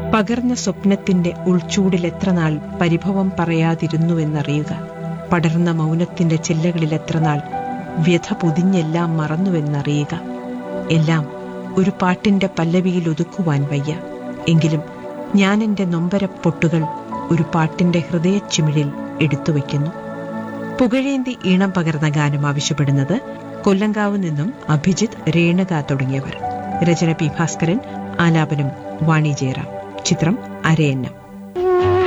പകർന്ന സ്വപ്നത്തിന്റെ ഉൾച്ചൂടിൽ എത്ര നാൾ പരിഭവം പറയാതിരുന്നുവെന്നറിയുക പടർന്ന മൗനത്തിന്റെ ചില്ലകളിൽ എത്ര നാൾ വ്യഥ പൊതിഞ്ഞെല്ലാം മറന്നുവെന്നറിയുക എല്ലാം ഒരു പാട്ടിന്റെ പല്ലവിയിൽ ഒതുക്കുവാൻ വയ്യ എങ്കിലും ഞാൻ എന്റെ നൊമ്പരപ്പൊട്ടുകൾ ഒരു പാട്ടിന്റെ ഹൃദയച്ചിമിഴിൽ എടുത്തുവെക്കുന്നു പുകഴേന്തി ഈണം പകർന്ന ഗാനം ആവശ്യപ്പെടുന്നത് കൊല്ലങ്കാവ് നിന്നും അഭിജിത്ത് രേണുക തുടങ്ങിയവർ രചന പി ഭാസ്കരൻ ആലാപനം വാണി ജയറാം ചിത്രം അരയന്നം